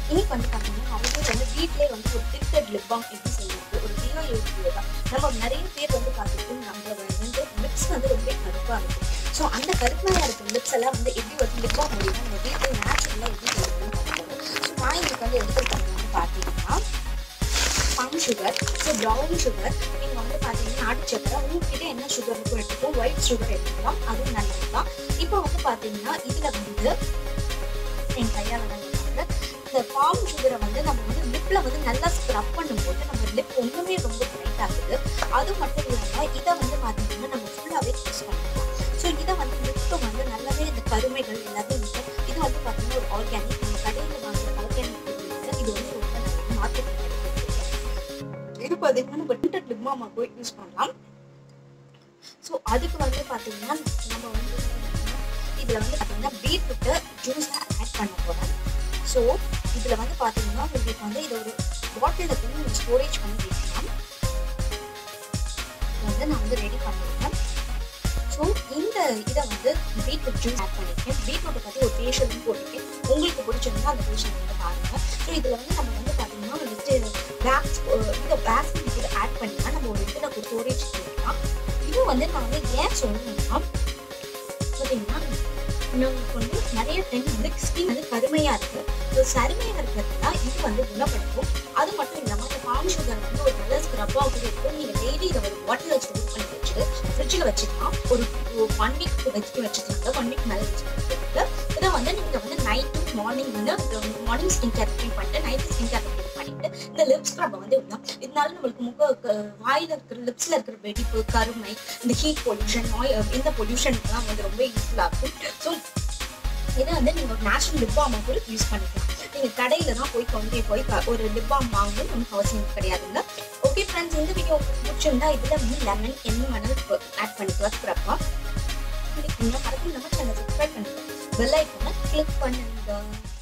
இன்னைக்கு வந்து பார்த்தீங்கன்னா நிறைய பேர் வந்து வீட்டிலே வந்து ஒரு டிப்டட் லிப் பாம் எப்படி செய்யுது ஒரு ஜீரோ யூடியூப்ல தான் நம்ம நிறைய பேர் வந்து பார்த்துட்டு நம்மளோட வந்து லிப்ஸ் வந்து ரொம்ப கருப்பாக இருக்கும் ஸோ அந்த கருப்பாக இருக்கிற லிப்ஸ் எல்லாம் வந்து எப்படி வந்து லிப் பாம் மூலியமா நம்ம வீட்டிலே நேச்சுரலாக எப்படி செய்யணும்னு பார்க்கணும் ஸோ நான் இன்னைக்கு வந்து எடுத்துருக்கிறது வந்து பார்த்தீங்கன்னா balm sugar so brown sugar நீங்கள் வந்து பார்த்தீங்கன்னா நாட்டு சக்கரை உங்ககிட்ட என்ன சுகர் இருக்கோ எடுத்துக்கோ ஒயிட் சுகர் எடுத்துக்கலாம் அதுவும் நல்லது தான் இப்போ வந்து பார்த்தீங்கன்னா இதில் வந்து என் கையால் தான் இருக்காங்க இந்த பாம் சுகரை வந்து நம்ம வந்து லிப்பில் வந்து நல்லா ஸ்க்ரப் பண்ணும்போது நம்ம லிப் ஒன்றுமே ரொம்ப பிரைட் ஆகுது அது மட்டும் இல்லாமல் இதை வந்து பார்த்தீங்கன்னா நம்ம ஃபுல்லாகவே யூஸ் பண்ணிக்கலாம் ஸோ இதை வந்து லிப்பை வந்து நல்லாவே இந்த கருமைகள் எல்லாத்தையும் இருக்கும் இது வந்து பார்த்தீங்கன்னா ஒரு ஆர்கானிக் நம்ம கடையில் வாங்குற ஆர்கானிக் இது வந்து ரொம்ப நல்லது மார்க்கெட்டில் இது பார்த்தீங்கன்னா நம்ம டிண்டட் லிப் மாமா போய் யூஸ் பண்ணலாம் ஸோ அதுக்கு வந்து பார்த்தீங்கன்னா நம்ம வந்து இதில் வந்து பார்த்தீங்கன்னா பீட்ரூட்டை ஜூஸாக ஆட் பண்ண போகிறேன் ஸோ இதில் வந்து பார்த்தீங்கன்னா உங்களுக்கு வந்து இதை ஒரு பாட்டிலில் கூட நீங்கள் ஸ்டோரேஜ் பண்ணி வைக்கலாம் இதை வந்து நான் வந்து ரெடி பண்ணிருக்கேன் ஸோ இந்த இதை வந்து பீட்ரூட் ஜூஸ் ஆட் பண்ணியிருக்கேன் பீட்ரூட்டை பற்றி ஒரு ஃபேஷியலும் போட்டிருக்கேன் உங்களுக்கு பிடிச்சிருந்தா அந்த ஃபேஷியல் வந்து பாருங்கள் ஸோ இதில் வந்து நம்ம வந்து பார்த்தீங்கன்னா வந்துட்டு பேக்ஸ் இந்த பேக்ஸ் இதில் ஆட் பண்ணினா நம்ம ஒரு இதில் ஒரு ஸ்டோரேஜ் பண்ணிக்கலாம் இது வந்து நான் வந்து ஏன் சொல்லணும்னா பார்த்தீங்கன்னா நமக்கு வந்து நிறைய டைம் வந்து ஸ்கின் வந்து கருமையாக இருக்கு ஸோ கருமையாக இருக்கிறதுனா இது வந்து குணப்படுத்தும் அது மட்டும் இல்லாமல் இந்த பாம் சுகர் வந்து ஒரு நல்ல ஸ்க்ரப்பாக கூட இருக்கும் நீங்கள் டெய்லி இதை ஒரு பாட்டில் ஸ்டோர் பண்ணி வச்சுட்டு ஃப்ரிட்ஜில் வச்சுக்கலாம் ஒரு ஒன் வீக் வச்சுட்டு வச்சுக்கலாம் ஒன் வீக் மேலே வச்சுக்கலாம் இதை வந்து நீங்கள் வந்து நைட்டு மார்னிங் வந்து மார்னிங் ஸ்கின் கேர் க்ளீன் பண்ணிட்டு நைட்டு ஸ்கின் கேர் க்ளீன் பண்ணிட்டு இந்த லிப் ஸ்க்ரப்பை வந்து விடலாம் இதனால நம்மளுக்கு முக க- வாயில இருக்கிற லிப்ஸ்ல இருக்கிற வெடிப்பு கருமை இந்த ஹீட் பொல்யூஷன் நாய் இந்த பொல்யூஷனுக்குலாம் வந்து ரொம்ப யூஸ்ஃபுல்லாக இருக்கும் ஸோ இதை வந்து நீங்கள் ஒரு நேச்சுரல் லிப் பாம் கூட யூஸ் பண்ணிக்கலாம் நீங்கள் கடையில் தான் போய் கொண்டு போய் க- ஒரு லிப் பாம் வாங்கணும் நமக்கு அவசியம் கிடையாதுங்க ஓகே ஃப்ரெண்ட்ஸ் இந்த வீடியோ உங்களுக்கு பிடிச்சிருந்தா இதில் வந்து லெமன் என்ன வேணாலும் ஆட் பண்ணிக்கலாம் ஸ்க்ரப்பாக பிடிக்குங்க மறக்காம நம்ம சேனல் சப்ஸ்கிரைப் பண்ணுங்க பெல் ஐக்கனை கிளிக் பண்ணுங்க